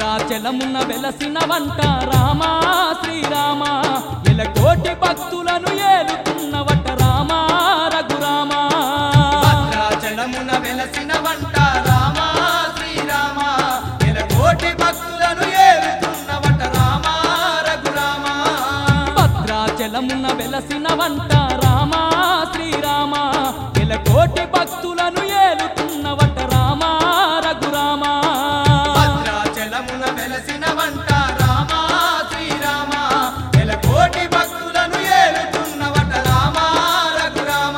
భద్రాచలమున వెలసిన వంట రామా శ్రీరామ ఎలకోటి భక్తులను ఏలుతున్నవట రామా రఘురామా భద్రాచలమున వెలసిన వంట రామ శ్రీరామ ఎలకోటి భక్తులను ఏలుతున్నవట రామ రఘురామ భద్రాచలమున వెలసిన వంట రామా శ్రీరామ ఎలకోటి భక్తులను ఏలుతున్నవట రామా రఘురామా భద్రాచలమున వెలసిన వంట రామ శ్రీరామ ఎలకోటి భక్తులను ఏలుతున్నవట రామ రఘురామ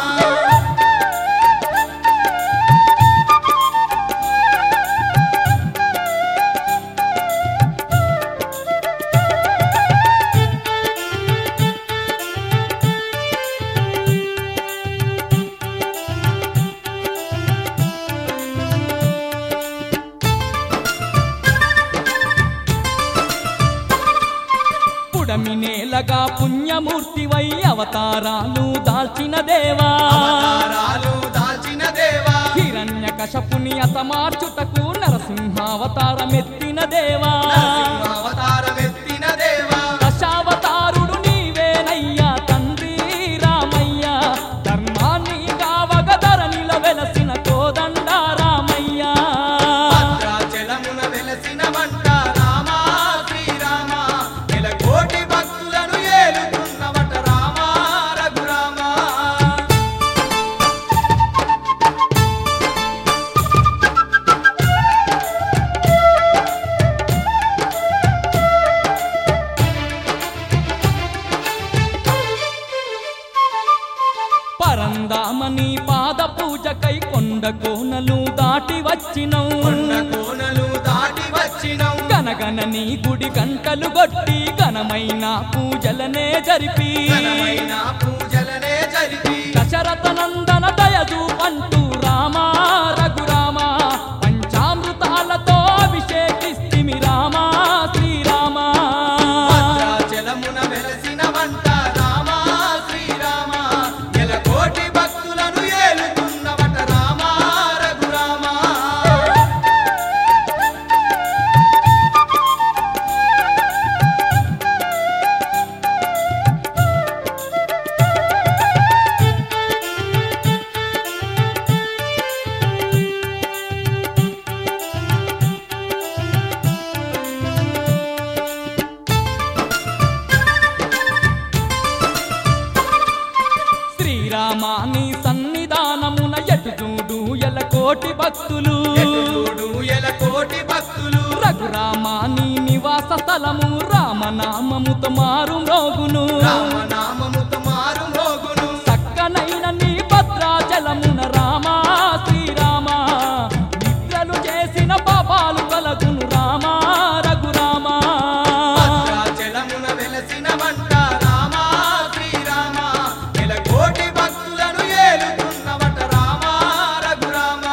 పుడమి నేలగా పుణ్యమూర్తివై అవతారాలు దాల్చిన దేవా అవతారాలు దాల్చిన దేవా హిరణ్య కశపుని అతమార్చుటకు నరసింహావతారమెత్తిన దేవా అవతారమెత్తిన దేవా దశావతారుడు నీవేనయ్యా తండ్రి రామయ్య ధర్మాన్ని కావగ ధరణిల వెలసిన కోదండ రామయ్య భద్రాచలమున వెలసిన వంట రామ శ్రీరామ నెలకోటి భక్తులను ఏలుతున్నవట రామ రఘురామ పరందామని పాద పూజకై కొండ కోనలు దాటి వచ్చినవు కొండ కోనలు దాటి వచ్చినం గనగన నీ గుడి గంటలు కొట్టి ఘనమైన పూజలనే జరిపి ఘనమైన పూజలనే జరిపి దశరథ నందన దయదు పంటూ రామ రఘురామ పంచామృతాలతో అభిషేకిస్తిమి రామ శ్రీరామ భద్రాచలమున వెలసిన వంట రామ శ్రీరామ నెలకోటి భక్తులను ఏలుతున్నవట రామ రఘురామ శ్రీరామాని సన్నిధానమున ఎటు చూడు ఎలకోటి భక్తులు ఎటుచూడు ఎలకోటి భక్తులు రఘురామాని నివాస స్థలము రామనామముతో మారు మ్రోగును రామనామముతో మారు మోగును చక్కనైన నీ భద్రాచలమున రామ శ్రీరామ నిద్రలు చేసిన పాపాలు కలగును రామ రఘురామ భద్రాచలమున వెలసిన వంట రామ శ్రీరామ నెలకోటి భక్తులను ఏలుతున్నవట రామ రఘురామ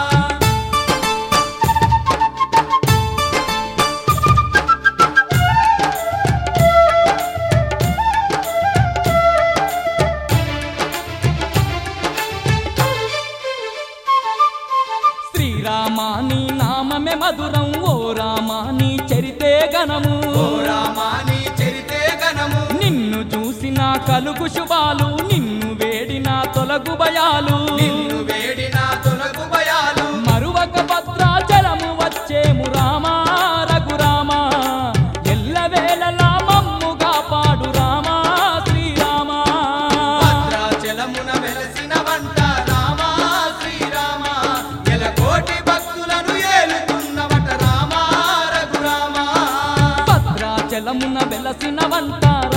శ్రీరామాని నామమే మధురం ఓ రామాని చరితే గణము ఓ రామాని చరితే గణము నిన్ను చూసిన కలుగు శుభాలు నిన్ను వేడిన తొలగు భయాలు నిన్ను వేడిన తొలగు భయాలు మరువక భద్రాచలము వచ్చేము రామ రఘురామ ఎల్లవేళలా మమ్ముగా పాడు రామ శ్రీరామ భద్రాచలమున వెలసిన వంట రామ శ్రీరామ నెలకోటి భక్తులను ఏలుతున్నవట రామ రఘురామ భద్రాచలమున వెలసిన వంట